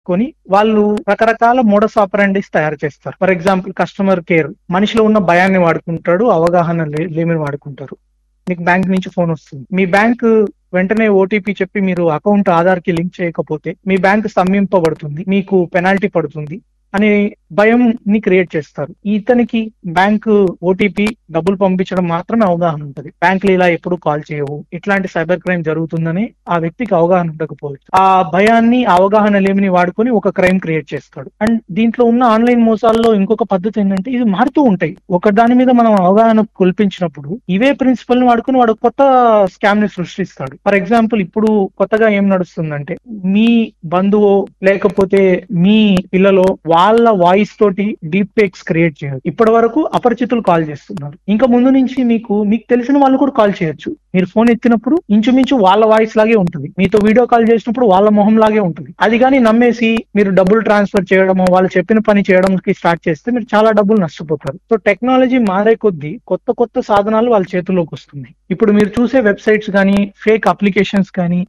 కొని వాళ్ళు రకరకాల మోడస్ ఆపరాండిస్ తయారు చేస్తారు ఫర్ ఎగ్జాంపుల్ కస్టమర్ కేర్ మనిషిలో ఉన్న భయాన్ని వాడుకుంటాడు అవగాహన లే- లేమిని వాడుకుంటారు మీకు బ్యాంక్ నుంచి ఫోన్ వస్తుంది మీ బ్యాంక్ వెంటనే ఓటీపీ చెప్పి మీరు అకౌంట్ ఆధార్ కి లింక్ చేయకపోతే మీ బ్యాంక్ స్తంభింపబడుతుంది మీకు పెనాల్టీ పడుతుంది అనే భయం ని క్రియేట్ చేస్తారు ఇతనికి బ్యాంక్ ఓటీపీ డబ్బులు పంపించడం మాత్రమే అవగాహన ఉంటుంది బ్యాంకులు ఇలా ఎప్పుడు కాల్ చేయవు ఇట్లాంటి సైబర్ క్రైమ్ జరుగుతుందని ఆ వ్యక్తికి అవగాహన ఉండకపోవచ్చు ఆ భయాన్ని ఆ అవగాహన లేమిని వాడుకొని ఒక క్రైమ్ క్రియేట్ చేస్తాడు అండ్ దీంట్లో ఉన్న ఆన్లైన్ మోసాల్లో ఇంకొక పద్ధతి ఏంటంటే ఇది మారుతూ ఉంటాయి ఒక దాని మీద మనం అవగాహన కల్పించినప్పుడు ఇవే ప్రిన్సిపల్ ని వాడుకొని వాడు కొత్త స్కామ్ ని సృష్టిస్తాడు ఫర్ ఎగ్జాంపుల్ ఇప్పుడు కొత్తగా ఏం నడుస్తుందంటే మీ బంధువు లేకపోతే మీ పిల్లలో వాళ్ళ వాయిస్ తోటి డీప్ ఫేక్స్ క్రియేట్ చేయొచ్చు ఇప్పటి వరకు అపరిచితులు కాల్ చేస్తున్నారు ఇంకా ముందు నుంచి మీకు మీకు తెలిసిన వాళ్ళు కూడా కాల్ చేయొచ్చు మీరు ఫోన్ ఎత్తినప్పుడు ఇంచుమించు వాళ్ళ వాయిస్ లాగే ఉంటుంది మీతో వీడియో కాల్ చేసినప్పుడు వాళ్ళ మొహం లాగే ఉంటుంది అది కానీ నమ్మేసి మీరు డబ్బులు ట్రాన్స్ఫర్ చేయడము వాళ్ళు చెప్పిన పని చేయడానికి స్టార్ట్ చేస్తే మీరు చాలా డబ్బులు నష్టపోతారు సో టెక్నాలజీ మారే కొద్దీ కొత్త కొత్త సాధనాలు వాళ్ళ చేతుల్లోకి వస్తున్నాయి ఇప్పుడు మీరు చూసే వెబ్సైట్స్ కానీ ఫేక్ అప్లికేషన్స్ కానీ